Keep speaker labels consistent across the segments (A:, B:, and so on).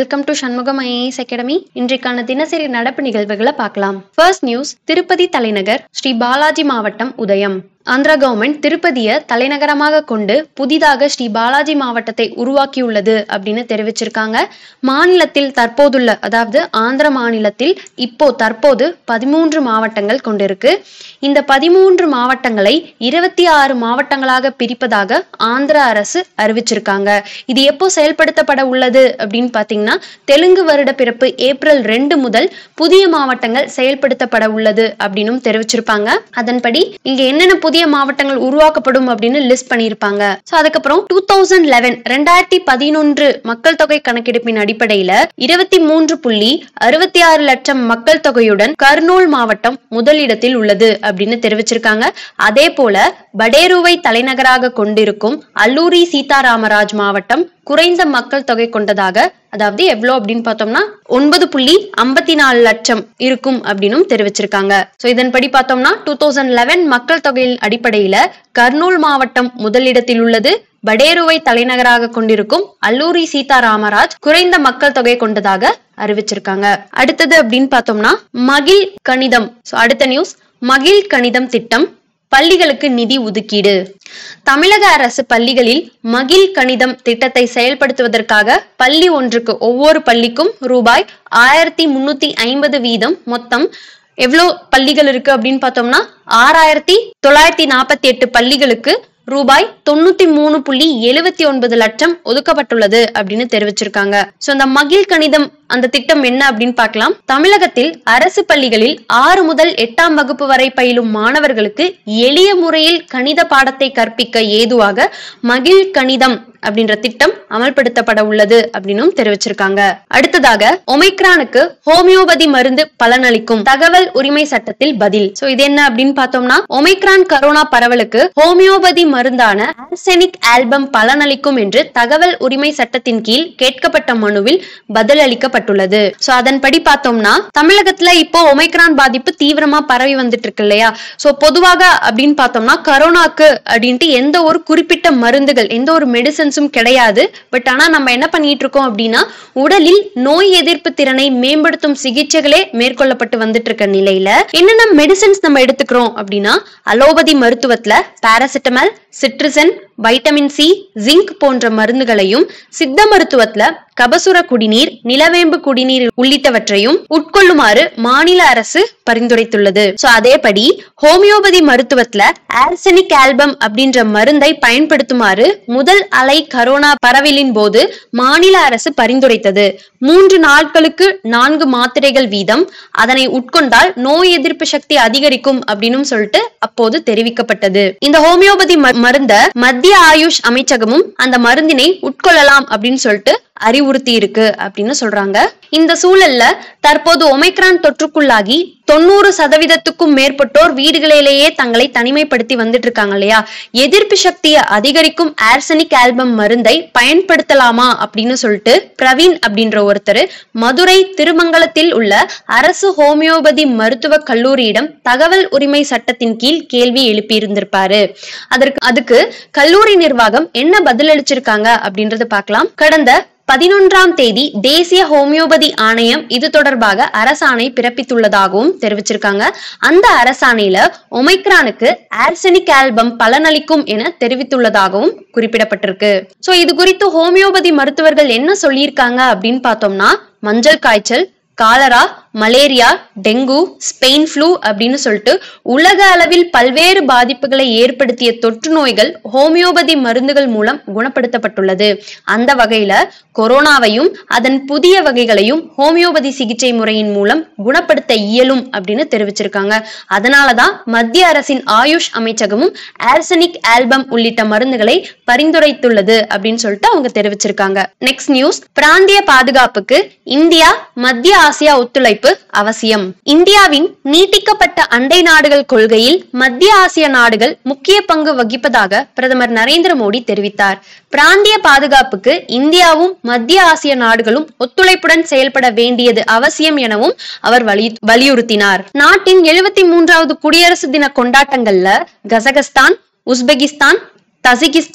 A: welcome to Shanmugam IAS academy இன்றைக்கான தினசரி நடப்பு நிகழ்வுகளை பார்க்கலாம் ஃபர்ஸ்ட் நியூஸ் திருப்பதி தலைநகர் ஸ்ரீ பாலாஜி மாவட்டம் உதயம் ஆந்திரா கவர்மெண்ட் திருப்பதியை தலைநகரமாக கொண்டு புதிதாக ஸ்ரீ பாலாஜி மாவட்டத்தை உருவாக்கியுள்ளது அப்படின்னு தெரிவிச்சிருக்காங்க மாநிலத்தில் தற்போதுள்ள அதாவது ஆந்திர மாநிலத்தில் இப்போ தற்போது பதிமூன்று மாவட்டங்கள் கொண்டிருக்கு இந்த பதிமூன்று மாவட்டங்களை இருபத்தி ஆறு மாவட்டங்களாக பிரிப்பதாக ஆந்திர அரசு அறிவிச்சிருக்காங்க இது எப்போ செயல்படுத்தப்பட உள்ளது அப்படின்னு பார்த்தீங்கன்னா தெலுங்கு வருட பிறப்பு ஏப்ரல் ரெண்டு முதல் புதிய மாவட்டங்கள் செயல்படுத்தப்பட உள்ளது அப்படின்னும் தெரிவிச்சிருப்பாங்க அதன்படி இங்க என்னென்ன புதிய மாவட்டங்கள் உருவாக்கப்படும் அப்படின்னு லிஸ்ட் பண்ணியிருப்பாங்க ஸோ அதுக்கப்புறம் டூ தௌசண்ட் லெவன் ரெண்டாயிரத்தி பதினொன்று மக்கள் தொகை கணக்கெடுப்பின் அடிப்படையில இருபத்தி மூன்று புள்ளி அறுபத்தி ஆறு லட்சம் மக்கள் தொகையுடன் கர்னூல் மாவட்டம் முதலிடத்தில் உள்ளது அப்படின்னு தெரிவிச்சிருக்காங்க அதே போல படேருவை தலைநகராக கொண்டிருக்கும் அல்லூரி சீதாராமராஜ் மாவட்டம் குறைந்த மக்கள் தொகை கொண்டதாக அதாவது எவ்வளோ அப்படின்னு பார்த்தோம்னா ஒன்பது புள்ளி ஐம்பத்தி நாலு லட்சம் இருக்கும் அப்படின்னும் தெரிவிச்சிருக்காங்க ஸோ இதன்படி பார்த்தோம்னா டூ தௌசண்ட் லெவன் மக்கள் தொகையின் அடிப்படையில கர்னூல் மாவட்டம் முதலிடத்தில் உள்ளது படேருவை தலைநகராக கொண்டிருக்கும் அல்லூரி சீதாராமராஜ் குறைந்த மக்கள் தொகை கொண்டதாக அறிவிச்சிருக்காங்க அடுத்தது அப்படின்னு பார்த்தோம்னா மகிழ் கணிதம் ஸோ அடுத்த நியூஸ் மகிழ் கணிதம் திட்டம் பள்ளிகளுக்கு நிதி ஒதுக்கீடு தமிழக அரசு பள்ளிகளில் மகிழ் கணிதம் திட்டத்தை செயல்படுத்துவதற்காக பள்ளி ஒன்றுக்கு ஒவ்வொரு பள்ளிக்கும் ரூபாய் ஆயிரத்தி முன்னூத்தி ஐம்பது வீதம் மொத்தம் எவ்வளோ பள்ளிகள் இருக்கு அப்படின்னு பார்த்தோம்னா ஆறாயிரத்தி தொள்ளாயிரத்தி நாற்பத்தி எட்டு பள்ளிகளுக்கு ரூபாய் தொண்ணூத்தி மூணு புள்ளி எழுவத்தி ஒன்பது லட்சம் ஒதுக்கப்பட்டுள்ளது அப்படின்னு தெரிவிச்சிருக்காங்க சோ அந்த மகிழ் கணிதம் அந்த திட்டம் என்ன அப்படின்னு பார்க்கலாம் தமிழகத்தில் அரசு பள்ளிகளில் ஆறு முதல் எட்டாம் வகுப்பு வரை பயிலும் மாணவர்களுக்கு எளிய முறையில் கணித பாடத்தை கற்பிக்க ஏதுவாக மகிழ் கணிதம் அப்படின்ற திட்டம் அமல்படுத்தப்பட உள்ளது அப்படின்னும் தெரிவிச்சிருக்காங்க அடுத்ததாக ஒமைக்ரானுக்கு ஹோமியோபதி மருந்து பலனளிக்கும் தகவல் உரிமை சட்டத்தில் பதில் சோ இது என்ன அப்படின்னு பார்த்தோம்னா ஒமைக்ரான் கரோனா பரவலுக்கு ஹோமியோபதி மருந்தான ஆர்செனிக் ஆல்பம் பலனளிக்கும் என்று தகவல் உரிமை சட்டத்தின் கீழ் கேட்கப்பட்ட மனுவில் பதிலளிக்கப்பட்டுள்ளது சோ அதன்படி பார்த்தோம்னா தமிழகத்துல இப்போ ஒமைக்ரான் பாதிப்பு தீவிரமா பரவி வந்துட்டு இருக்கு இல்லையா சோ பொதுவாக அப்படின்னு பார்த்தோம்னா கரோனாக்கு அப்படின்ட்டு எந்த ஒரு குறிப்பிட்ட மருந்துகள் எந்த ஒரு மெடிசன்ஸும் கிடையாது பட் ஆனா நம்ம என்ன பண்ணிட்டு இருக்கோம் அப்படின்னா உடலில் நோய் எதிர்ப்பு திறனை மேம்படுத்தும் சிகிச்சைகளே மேற்கொள்ளப்பட்டு வந்துட்டு இருக்க நிலையில என்னென்ன மெடிசன்ஸ் நம்ம எடுத்துக்கிறோம் அப்படின்னா அலோபதி மருத்துவத்துல paracetamol cetirizine vitamin C zinc போன்ற மருந்துகளையும் சித்த மருத்துவத்துல கபசுர குடிநீர் நிலவேம்பு குடிநீர் உள்ளிட்டவற்றையும் உட்கொள்ளுமாறு மாநில அரசு பரிந்துரைத்துள்ளது சோ அதேபடி ஹோமியோபதி மருத்துவத்துல ஆர்சனிக் ஆல்பம் அப்படின்ற மருந்தை பயன்படுத்துமாறு முதல் அலை கரோனா பரவலின் போது மாநில அரசு பரிந்துரைத்தது மூன்று நாட்களுக்கு நான்கு மாத்திரைகள் வீதம் அதனை உட்கொண்டால் நோய் எதிர்ப்பு சக்தி அதிகரிக்கும் அப்படின்னு சொல்லிட்டு அப்போது தெரிவிக்கப்பட்டது இந்த ஹோமியோபதி மருந்த மத்திய ஆயுஷ் அமைச்சகமும் அந்த மருந்தினை உட்கொள்ளலாம் அப்படின்னு சொல்லிட்டு அறிவுறுத்தி இருக்கு அப்படின்னு சொல்றாங்க இந்த சூழல்ல தற்போது ஒமைக்ரான் தொற்றுக்குள்ளாகி தொண்ணூறு சதவீதத்துக்கும் மேற்பட்டோர் வீடுகளிலேயே தங்களை தனிமைப்படுத்தி வந்துட்டு இருக்காங்க இல்லையா எதிர்ப்பு சக்தியை அதிகரிக்கும் ஆர்சனிக் ஆல்பம் மருந்தை பயன்படுத்தலாமா அப்படின்னு சொல்லிட்டு பிரவீன் அப்படின்ற ஒருத்தர் மதுரை திருமங்கலத்தில் உள்ள அரசு ஹோமியோபதி மருத்துவ கல்லூரியிடம் தகவல் உரிமை சட்டத்தின் கீழ் கேள்வி எழுப்பியிருந்திருப்பாரு அதற்கு அதுக்கு கல்லூரி நிர்வாகம் என்ன பதிலளிச்சிருக்காங்க அப்படின்றத பார்க்கலாம் கடந்த பதினொன்றாம் தேதி தேசிய ஹோமியோபதி ஆணையம் இது தொடர்பாக அரசாணை பிறப்பித்துள்ளதாகவும் தெரிவிச்சிருக்காங்க அந்த அரசாணையில ஒமைக்ரானுக்கு ஆர்சனிக் ஆல்பம் பலனளிக்கும் என தெரிவித்துள்ளதாகவும் குறிப்பிடப்பட்டிருக்கு சோ இது குறித்து ஹோமியோபதி மருத்துவர்கள் என்ன சொல்லியிருக்காங்க அப்படின்னு பார்த்தோம்னா மஞ்சள் காய்ச்சல் cholera malaria dengue Spain flu அப்படின்னு சொல்லிட்டு உலக அளவில் பல்வேறு பாதிப்புகளை ஏற்படுத்திய தொற்று நோய்கள் ஹோமியோபதி மருந்துகள் மூலம் குணப்படுத்தப்பட்டுள்ளது அந்த வகையில கொரோனாவையும் அதன் புதிய வகைகளையும் ஹோமியோபதி சிகிச்சை முறையின் மூலம் குணப்படுத்த இயலும் அப்படின்னு தெரிவிச்சிருக்காங்க அதனாலதான் மத்திய அரசின் ஆயுஷ் அமைச்சகமும் ஆர்சனிக் ஆல்பம் உள்ளிட்ட மருந்துகளை பரிந்துரைத்துள்ளது அப்படின்னு சொல்லிட்டு அவங்க தெரிவிச்சிருக்காங்க நெக்ஸ்ட் நியூஸ் பிராந்திய பாதுகாப்புக்கு இந்தியா மத்திய ஆசியா ஒத்துழைப்பு அவசியம் இந்தியாவின் நீட்டிக்கப்பட்ட அண்டை நாடுகள் கொள்கையில் மத்திய ஆசிய நாடுகள் முக்கிய பங்கு வகிப்பதாக பிரதமர் நரேந்திர மோடி தெரிவித்தார் பிராந்திய பாதுகாப்புக்கு இந்தியாவும் மத்திய ஆசிய நாடுகளும் ஒத்துழைப்புடன் செயல்பட வேண்டியது அவசியம் எனவும் அவர் வலி வலியுறுத்தினார் நாட்டின் எழுபத்தி மூன்றாவது குடியரசு தின கொண்டாட்டங்கள்ல Kazakhstan Uzbekistan Tajikistan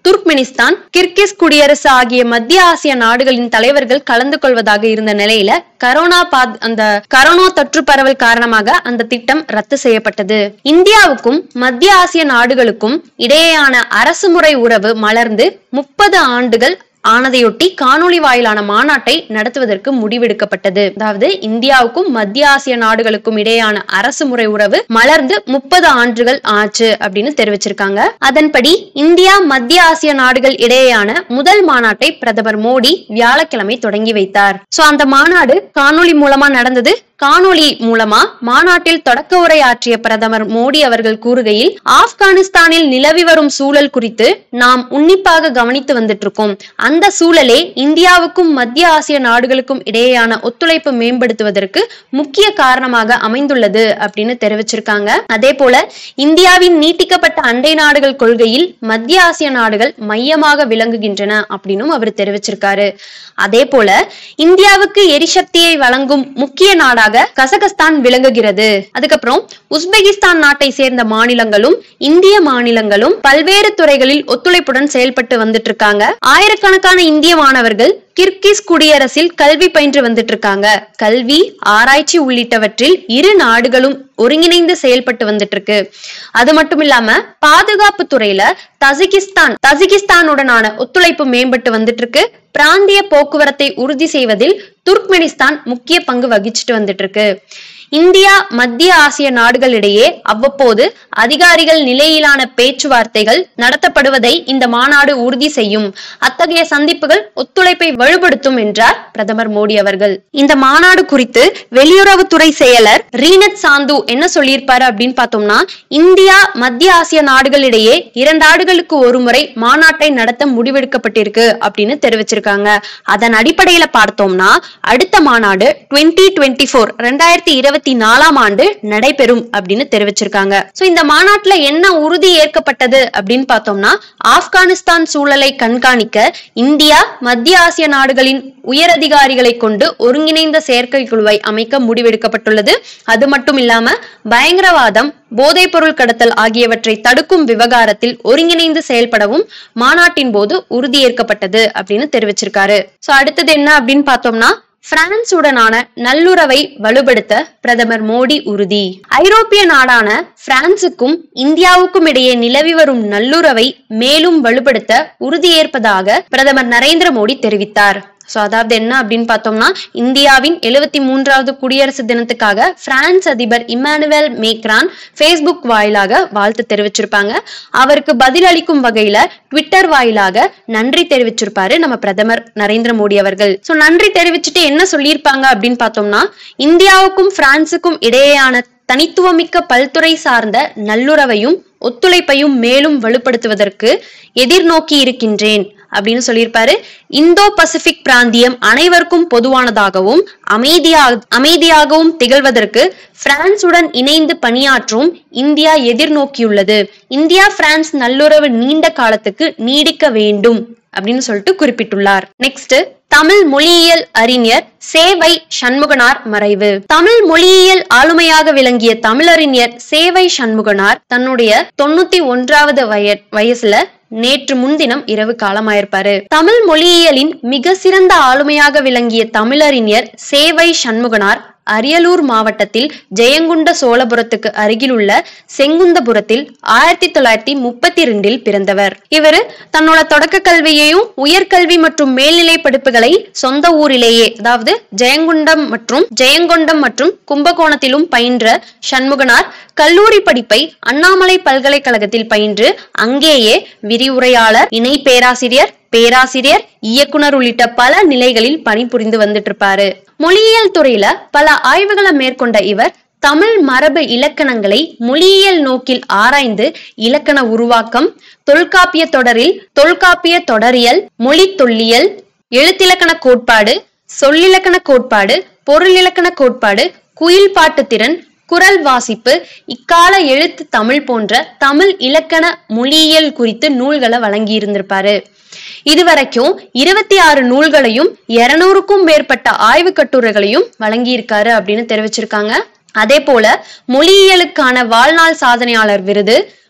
A: Turkmenistan Kyrgyz குடியரசு ஆகிய மத்திய ஆசிய நாடுகளின் தலைவர்கள் கலந்து கொள்வதாக இருந்த நிலையில கரோனா பாத் அந்த கரோனா தொற்று பரவல் காரணமாக அந்த திட்டம் ரத்து செய்யப்பட்டது இந்தியாவுக்கும் மத்திய ஆசிய நாடுகளுக்கும் இடையேயான அரசு முறை உறவு மலர்ந்து முப்பது ஆண்டுகள் ஆனதையொட்டி காணொளி வாயிலான மாநாட்டை நடத்துவதற்கு முடிவெடுக்கப்பட்டது அதாவது இந்தியாவுக்கும் மத்திய ஆசிய நாடுகளுக்கும் இடையேயான அரசு முறை உறவு மலர்ந்து முப்பது ஆண்டுகள் ஆச்சு அப்படின்னு தெரிவிச்சிருக்காங்க அதன்படி இந்தியா மத்திய ஆசிய நாடுகள் இடையேயான முதல் மாநாட்டை பிரதமர் மோடி வியாழக்கிழமை தொடங்கி வைத்தார் சோ அந்த மாநாடு காணொளி மூலமா நடந்தது காணொளி மூலமா மாநாட்டில் தொடக்க உரை ஆற்றிய பிரதமர் மோடி அவர்கள் கூறுகையில் ஆப்கானிஸ்தானில் நிலவி வரும் சூழல் குறித்து நாம் உன்னிப்பாக கவனித்து வந்துட்டு இருக்கோம் அந்த சூழலே இந்தியாவுக்கும் மத்திய ஆசிய நாடுகளுக்கும் இடையேயான ஒத்துழைப்பு மேம்படுத்துவதற்கு முக்கிய காரணமாக அமைந்துள்ளது அப்படின்னு தெரிவிச்சிருக்காங்க அதே போல இந்தியாவின் நீட்டிக்கப்பட்ட அண்டை நாடுகள் கொள்கையில் மத்திய ஆசிய நாடுகள் மையமாக விளங்குகின்றன அப்படின்னும் அவர் தெரிவிச்சிருக்காரு அதே போல இந்தியாவுக்கு எரிசக்தியை வழங்கும் முக்கிய நாடாக கசகஸ்தான் விளங்குகிறது அதுக்கப்புறம் உஸ்பெகிஸ்தான் நாட்டை சேர்ந்த மாநிலங்களும் இந்திய மாநிலங்களும் பல்வேறு துறைகளில் ஒத்துழைப்புடன் செயல்பட்டு வந்துட்டு இருக்காங்க ஆயிரக்கணக்கான இந்திய மாணவர்கள் கிர்கிஸ் குடியரசில் கல்வி பயின்று வந்துட்டு இருக்காங்க கல்வி ஆராய்ச்சி உள்ளிட்டவற்றில் இரு நாடுகளும் ஒருங்கிணைந்து செயல்பட்டு வந்துட்டு இருக்கு அது மட்டும் இல்லாம பாதுகாப்பு துறையில தஜிகிஸ்தான் தஜிகிஸ்தானுடனான ஒத்துழைப்பு மேம்பட்டு வந்துட்டு இருக்கு பிராந்திய போக்குவரத்தை உறுதி செய்வதில் துர்க்மெனிஸ்தான் முக்கிய பங்கு வகிச்சுட்டு வந்துட்டு இருக்கு இந்தியா மத்திய ஆசிய நாடுகளிடையே அவ்வப்போது அதிகாரிகள் நிலையிலான பேச்சுவார்த்தைகள் நடத்தப்படுவதை இந்த மாநாடு உறுதி செய்யும் அத்தகைய சந்திப்புகள் ஒத்துழைப்பை வலுப்படுத்தும் என்றார் பிரதமர் மோடி அவர்கள் இந்த மாநாடு குறித்து வெளியுறவுத்துறை செயலர் ரீனத் சாந்து என்ன சொல்லியிருப்பாரு அப்படின்னு பார்த்தோம்னா இந்தியா மத்திய ஆசிய நாடுகளிடையே இரண்டு ஆண்டுகளுக்கு ஒரு முறை மாநாட்டை நடத்த முடிவெடுக்கப்பட்டிருக்கு அப்படின்னு தெரிவிச்சிருக்காங்க அதன் அடிப்படையில பார்த்தோம்னா அடுத்த மாநாடு டுவெண்ட்டி டுவெண்ட்டி ஃபோர் ரெண்டாயிரத்தி இருபத்தி நாலாம் ஆண்டு நடைபெறும் அப்படின்னு தெரிவிச்சிருக்காங்க சோ இந்த மாநாட்டுல என்ன உறுதி ஏற்கப்பட்டது அப்படின்னு பார்த்தோம்னா ஆப்கானிஸ்தான் சூழலை கண்காணிக்க இந்தியா மத்திய ஆசிய நாடுகளின் உயரதிகாரிகளை கொண்டு ஒருங்கிணைந்த செயற்கைக்குழுவை அமைக்க முடிவெடுக்கப்பட்டுள்ளது அது மட்டும் இல்லாம பயங்கரவாதம் போதைப் பொருள் கடத்தல் ஆகியவற்றை தடுக்கும் விவகாரத்தில் ஒருங்கிணைந்து செயல்படவும் மாநாட்டின் போது உறுதியேற்கப்பட்டது அப்படின்னு தெரிவிச்சிருக்காரு சோ அடுத்தது என்ன அப்படின்னு பார்த்தோம்னா பிரான்சுடனான நல்லுறவை வலுப்படுத்த பிரதமர் மோடி உறுதி ஐரோப்பிய நாடான பிரான்சுக்கும் இந்தியாவுக்கும் இடையே நிலவி வரும் நல்லுறவை மேலும் வலுப்படுத்த உறுதியேற்பதாக பிரதமர் நரேந்திர மோடி தெரிவித்தார் சோ அதாவது என்ன அப்படின்னு பார்த்தோம்னா இந்தியாவின் எழுபத்தி மூன்றாவது குடியரசு தினத்துக்காக பிரான்ஸ் அதிபர் இமானுவேல் மேக்ரான் ஃபேஸ்புக் வாயிலாக வாழ்த்து தெரிவிச்சிருப்பாங்க அவருக்கு பதிலளிக்கும் வகையில ட்விட்டர் வாயிலாக நன்றி தெரிவிச்சிருப்பாரு நம்ம பிரதமர் நரேந்திர மோடி அவர்கள் சோ நன்றி தெரிவிச்சுட்டு என்ன சொல்லியிருப்பாங்க அப்படின்னு பார்த்தோம்னா இந்தியாவுக்கும் பிரான்சுக்கும் இடையேயான தனித்துவமிக்க பல்துறை சார்ந்த நல்லுறவையும் ஒத்துழைப்பையும் மேலும் வலுப்படுத்துவதற்கு எதிர்நோக்கி இருக்கின்றேன் அப்படின்னு சொல்லியிருப்பாரு இந்தோ பசிபிக் பிராந்தியம் அனைவருக்கும் பொதுவானதாகவும் அமைதியா அமைதியாகவும் திகழ்வதற்கு பிரான்சுடன் இணைந்து பணியாற்றும் இந்தியா எதிர்நோக்கியுள்ளது இந்தியா பிரான்ஸ் நல்லுறவு நீண்ட காலத்துக்கு நீடிக்க வேண்டும் அப்படின்னு சொல்லிட்டு குறிப்பிட்டுள்ளார் நெக்ஸ்ட் தமிழ் மொழியியல் அறிஞர் சேவை சண்முகனார் மறைவு தமிழ் மொழியியல் ஆளுமையாக விளங்கிய தமிழறிஞர் சேவை சண்முகனார் தன்னுடைய தொண்ணூத்தி ஒன்றாவது வய வயசுல நேற்று முன்தினம் இரவு காலமாயிருப்பாரு தமிழ் மொழியியலின் மிக சிறந்த ஆளுமையாக விளங்கிய தமிழறிஞர் சேவை சண்முகனார் அரியலூர் மாவட்டத்தில் ஜெயங்குண்ட சோழபுரத்துக்கு அருகிலுள்ள செங்குந்தபுரத்தில் ஆயிரத்தி தொள்ளாயிரத்தி முப்பத்தி ரெண்டில் பிறந்தவர் இவர் தன்னோட தொடக்க கல்வியையும் உயர்கல்வி மற்றும் மேல்நிலை படிப்புகளை சொந்த ஊரிலேயே அதாவது ஜெயங்குண்டம் மற்றும் ஜெயங்கொண்டம் மற்றும் கும்பகோணத்திலும் பயின்ற சண்முகனார் கல்லூரி படிப்பை அண்ணாமலை பல்கலைக்கழகத்தில் பயின்று அங்கேயே விரிவுரையாளர் இணை பேராசிரியர் பேராசிரியர் இயக்குனர் உள்ளிட்ட பல நிலைகளில் பணிபுரிந்து வந்துட்டு இருப்பாரு மொழியியல் துறையில பல ஆய்வுகளை மேற்கொண்ட இவர் தமிழ் மரபு இலக்கணங்களை மொழியியல் நோக்கில் ஆராய்ந்து இலக்கண உருவாக்கம் தொல்காப்பிய தொடரில் தொல்காப்பிய தொடரியல் மொழி தொல்லியல் எழுத்திலக்கண கோட்பாடு சொல்லிலக்கண கோட்பாடு பொருளிலக்கண கோட்பாடு குயில் பாட்டு திறன் குரல் வாசிப்பு இக்கால எழுத்து தமிழ் போன்ற தமிழ் இலக்கண மொழியியல் குறித்து நூல்களை வழங்கி இருந்திருப்பாரு இதுவரைக்கும் இருபத்தி ஆறு நூல்களையும் இருநூறுக்கும் மேற்பட்ட ஆய்வு கட்டுரைகளையும் வழங்கியிருக்காரு அப்படின்னு தெரிவிச்சிருக்காங்க அதே போல மொழியியலுக்கான வாழ்நாள் சாதனையாளர் விருது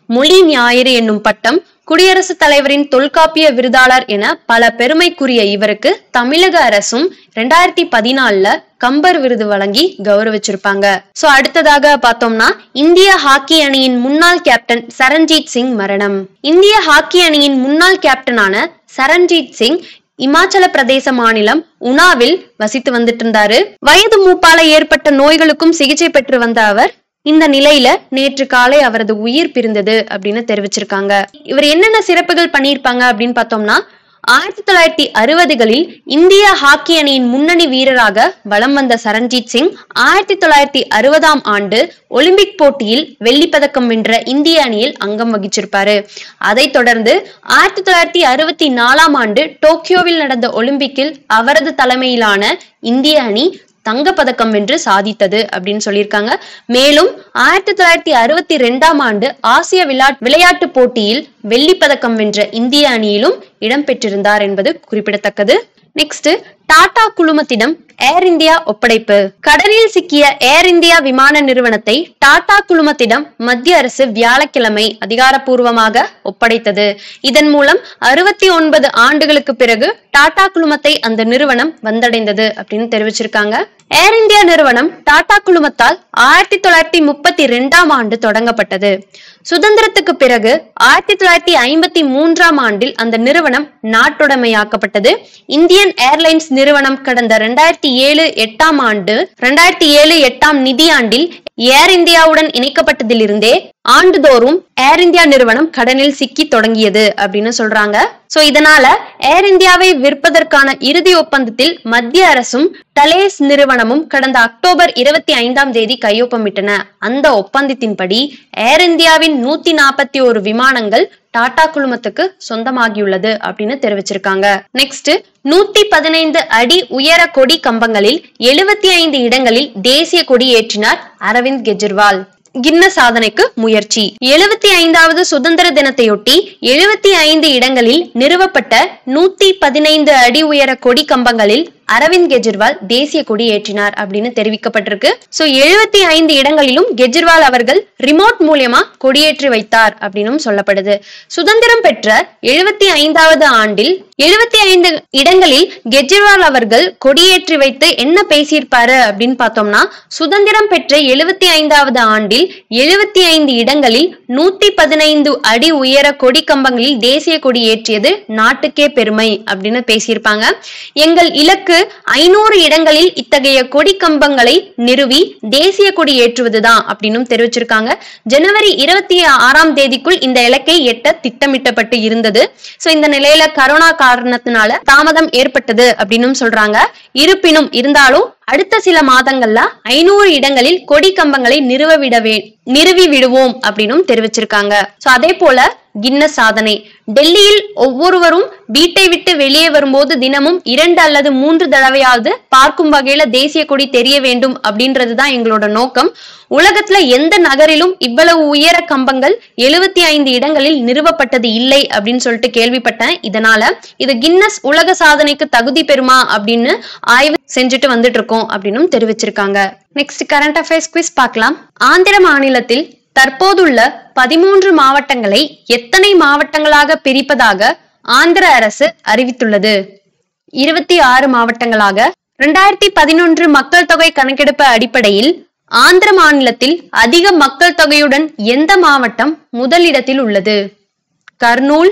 A: மொழி ஞாயிறு என்னும் பட்டம் குடியரசுத் தலைவரின் தொல்காப்பிய விருதாளர் என பல பெருமைக்குரிய இவருக்கு தமிழக அரசும் ரெண்டாயிரத்தி பதினாலுல கம்பர் விருது வழங்கி கௌரவிச்சிருப்பாங்க சோ அடுத்ததாக பார்த்தோம்னா இந்திய ஹாக்கி அணியின் முன்னாள் கேப்டன் சரண்ஜீத் சிங் மரணம் இந்திய ஹாக்கி அணியின் முன்னாள் கேப்டனான சரண்ஜீத் சிங் இமாச்சல பிரதேச மாநிலம் உனாவில் வசித்து வந்துட்டு இருந்தாரு வயது மூப்பால ஏற்பட்ட நோய்களுக்கும் சிகிச்சை பெற்று வந்த அவர் இந்த நிலையில நேற்று காலை அவரது உயிர் பிரிந்தது அப்படின்னு தெரிவிச்சிருக்காங்க இவர் என்னென்ன சிறப்புகள் பண்ணியிருப்பாங்க அப்படின்னு பார்த்தோம்னா ஆயிரத்தி தொள்ளாயிரத்தி அறுபதுகளில் இந்திய ஹாக்கி அணியின் முன்னணி வீரராக வலம் வந்த சரண்ஜீத் சிங் ஆயிரத்தி தொள்ளாயிரத்தி அறுபதாம் ஆண்டு ஒலிம்பிக் போட்டியில் வெள்ளிப் பதக்கம் வென்ற இந்திய அணியில் அங்கம் வகிச்சிருப்பாரு அதைத் தொடர்ந்து ஆயிரத்தி தொள்ளாயிரத்தி அறுபத்தி நாலாம் ஆண்டு டோக்கியோவில் நடந்த ஒலிம்பிக்கில் அவரது தலைமையிலான இந்திய அணி தங்கப்பதக்கம் வென்று சாதித்தது அப்படின்னு சொல்லியிருக்காங்க மேலும் ஆயிரத்தி தொள்ளாயிரத்தி அறுபத்தி ரெண்டாம் ஆண்டு ஆசிய விளையாட் விளையாட்டு போட்டியில் வெள்ளிப் பதக்கம் வென்ற இந்திய அணியிலும் இடம்பெற்றிருந்தார் என்பது குறிப்பிடத்தக்கது நெக்ஸ்ட் டாடா குழுமத்திடம் ஏர் இந்தியா ஒப்படைப்பு கடலில் சிக்கிய ஏர் இந்தியா விமான நிறுவனத்தை டாடா குழுமத்திடம் மத்திய அரசு வியாழக்கிழமை அதிகாரப்பூர்வமாக ஒப்படைத்தது இதன் மூலம் அறுபத்தி ஒன்பது ஆண்டுகளுக்கு பிறகு டாடா குழுமத்தை அந்த நிறுவனம் வந்தடைந்தது அப்படின்னு தெரிவிச்சிருக்காங்க ஏர் இந்தியா நிறுவனம் டாடா குழுமத்தால் ஆயிரத்தி தொள்ளாயிரத்தி முப்பத்தி ரெண்டாம் ஆண்டு தொடங்கப்பட்டது சுதந்திரத்துக்கு பிறகு ஆயிரத்தி தொள்ளாயிரத்தி ஐம்பத்தி மூன்றாம் ஆண்டில் அந்த நிறுவனம் நாட்டுடைமையாக்கப்பட்டது இந்தியன் ஏர்லைன்ஸ் நிறுவனம் கடந்த ரெண்டாயிரத்தி ஏழு எட்டாம் ஆண்டு ரெண்டாயிரத்தி ஏழு எட்டாம் நிதியாண்டில் ஏர் இந்தியாவுடன் இணைக்கப்பட்டதிலிருந்தே ஆண்டுதோறும் ஏர் இந்தியா நிறுவனம் கடனில் சிக்கி தொடங்கியது அப்படின்னு சொல்றாங்க சோ இதனால ஏர் இந்தியாவை விற்பதற்கான இறுதி ஒப்பந்தத்தில் மத்திய அரசும் டலேஸ் நிறுவனமும் கடந்த அக்டோபர் இருபத்தி ஐந்தாம் தேதி கையொப்பமிட்டன அந்த ஒப்பந்தத்தின்படி ஏர் இந்தியாவின் நூத்தி நாற்பத்தி ஒரு விமானங்கள் டாடா குழுமத்துக்கு சொந்தமாகியுள்ளது அப்படின்னு தெரிவிச்சிருக்காங்க நெக்ஸ்ட் நூத்தி பதினைந்து அடி உயர கொடி கம்பங்களில் எழுபத்தி ஐந்து இடங்களில் தேசிய கொடி ஏற்றினார் அரவிந்த் கெஜ்ரிவால் கின்ன சாதனைக்கு முயற்சி எழுபத்தி ஐந்தாவது சுதந்திர தினத்தையொட்டி எழுபத்தி ஐந்து இடங்களில் நிறுவப்பட்ட நூத்தி பதினைந்து அடி உயர கொடி கம்பங்களில் அரவிந்த் கெஜ்ரிவால் தேசிய கொடி ஏற்றினார் அப்படின்னு தெரிவிக்கப்பட்டிருக்கு சோ எழுபத்தி ஐந்து இடங்களிலும் கெஜ்ரிவால் அவர்கள் ரிமோட் மூலியமா கொடியேற்றி வைத்தார் அப்படின்னும் சொல்லப்படுது சுதந்திரம் பெற்ற எழுபத்தி ஐந்தாவது ஆண்டில் எழுபத்தி ஐந்து இடங்களில் கெஜ்ரிவால் அவர்கள் கொடியேற்றி வைத்து என்ன பேசியிருப்பாரு அப்படின்னு பார்த்தோம்னா சுதந்திரம் பெற்ற எழுபத்தி ஐந்தாவது ஆண்டில் எழுபத்தி ஐந்து இடங்களில் நூத்தி பதினைந்து அடி உயர கொடி கம்பங்களில் தேசிய கொடி ஏற்றியது நாட்டுக்கே பெருமை அப்படின்னு பேசியிருப்பாங்க எங்கள் இலக்கு ஐநூறு இடங்களில் இத்தகைய கொடி கம்பங்களை நிறுவி தேசிய கொடி ஏற்றுவதுதான் அப்படின்னு தெரிவிச்சிருக்காங்க ஜனவரி இருபத்தி ஆறாம் தேதிக்குள் இந்த இலக்கை எட்ட திட்டமிட்டப்பட்டு இருந்தது சோ இந்த நிலையில கரோனா காரணத்தினால தாமதம் ஏற்பட்டது அப்படின்னு சொல்றாங்க இருப்பினும் இருந்தாலும் அடுத்த சில மாதங்கள்ல ஐநூறு இடங்களில் கொடி கம்பங்களை நிறுவ விடவே நிறுவி விடுவோம் அப்படின்னும் தெரிவிச்சிருக்காங்க சோ அதே போல கின்ன சாதனை டெல்லியில் ஒவ்வொருவரும் வீட்டை விட்டு வெளியே வரும்போது தினமும் இரண்டு அல்லது மூன்று தடவையாவது பார்க்கும் வகையில தேசிய கொடி தெரிய வேண்டும் அப்படின்றதுதான் எங்களோட நோக்கம் உலகத்துல எந்த நகரிலும் இவ்வளவு உயர கம்பங்கள் எழுபத்தி ஐந்து இடங்களில் நிறுவப்பட்டது இல்லை அப்படின்னு சொல்லிட்டு கேள்விப்பட்டேன் இதனால இது கின்னஸ் உலக சாதனைக்கு தகுதி பெறுமா அப்படின்னு ஆய்வு செஞ்சுட்டு வந்துட்டு இருக்கோம் அப்படின்னு தெரிவிச்சிருக்காங்க நெக்ஸ்ட் கரண்ட் அஃபேர்ஸ் குவிஸ் பார்க்கலாம் ஆந்திர மாநிலத்தில் தற்போதுள்ள பதிமூன்று மாவட்டங்களை எத்தனை மாவட்டங்களாக பிரிப்பதாக ஆந்திர அரசு அறிவித்துள்ளது இருபத்தி ஆறு மாவட்டங்களாக இரண்டாயிரத்தி பதினொன்று மக்கள் தொகை கணக்கெடுப்பு அடிப்படையில் ஆந்திர மாநிலத்தில் அதிக மக்கள் தொகையுடன் எந்த மாவட்டம் முதலிடத்தில் உள்ளது கர்னூல்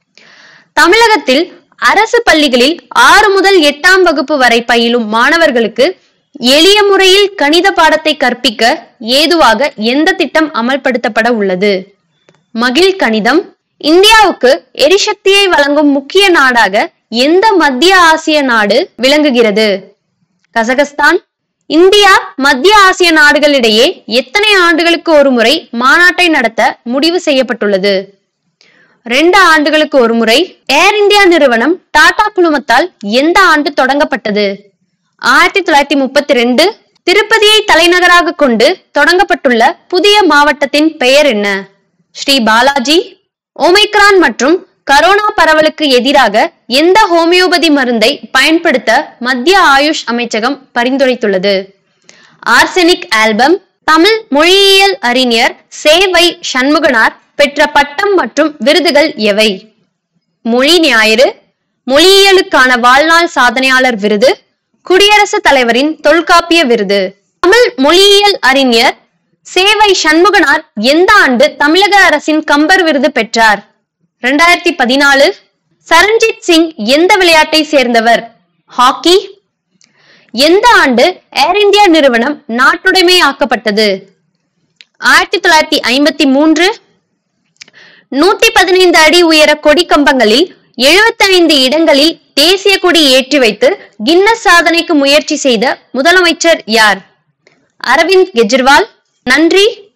A: தமிழகத்தில் அரசு பள்ளிகளில் ஆறு முதல் எட்டாம் வகுப்பு வரை பயிலும் மாணவர்களுக்கு எளிய முறையில் கணித பாடத்தை கற்பிக்க ஏதுவாக எந்த திட்டம் அமல்படுத்தப்பட உள்ளது மகிழ் கணிதம் இந்தியாவுக்கு எரிசக்தியை வழங்கும் முக்கிய நாடாக எந்த மத்திய ஆசிய நாடு விளங்குகிறது கசகஸ்தான் இந்தியா மத்திய ஆசிய நாடுகளிடையே எத்தனை ஆண்டுகளுக்கு ஒரு முறை மாநாட்டை நடத்த முடிவு செய்யப்பட்டுள்ளது ரெண்டு ஆண்டுகளுக்கு ஒரு முறை ஏர் இந்தியா நிறுவனம் டாடா குழுமத்தால் எந்த ஆண்டு தொடங்கப்பட்டது ஆயிரத்தி தொள்ளாயிரத்தி முப்பத்தி ரெண்டு திருப்பதியை தலைநகராக கொண்டு தொடங்கப்பட்டுள்ள புதிய மாவட்டத்தின் பெயர் என்ன ஸ்ரீ பாலாஜி ஓமைக்ரான் மற்றும் கரோனா பரவலுக்கு எதிராக எந்த ஹோமியோபதி மருந்தை பயன்படுத்த மத்திய ஆயுஷ் அமைச்சகம் பரிந்துரைத்துள்ளது ஆர்செனிக் ஆல்பம் தமிழ் மொழியியல் அறிஞர் சேவை சண்முகனார் பெற்ற பட்டம் மற்றும் விருதுகள் எவை மொழி ஞாயிறு மொழியியலுக்கான வாழ்நாள் சாதனையாளர் விருது குடியரசுத் தலைவரின் தொல்காப்பிய விருது தமிழ் மொழியியல் அறிஞர் சேவை சண்முகனார் எந்த ஆண்டு தமிழக அரசின் கம்பர் விருது பெற்றார் ரெண்டாயிரத்தி பதினாலு சரண்ஜித் சிங் எந்த விளையாட்டை சேர்ந்தவர் ஹாக்கி எந்த ஆண்டு ஏர் இந்தியா நிறுவனம் நாட்டுடைமை ஆக்கப்பட்டது ஆயிரத்தி தொள்ளாயிரத்தி ஐம்பத்தி மூன்று நூத்தி பதினைந்து அடி உயர கொடி கம்பங்களில் 75 இடங்களில் தேசிய கொடி ஏற்றி வைத்து கின்னஸ் சாதனைக்கு முயற்சி செய்த முதலமைச்சர் யார் அரவிந்த் கெஜ்ரிவால் நன்றி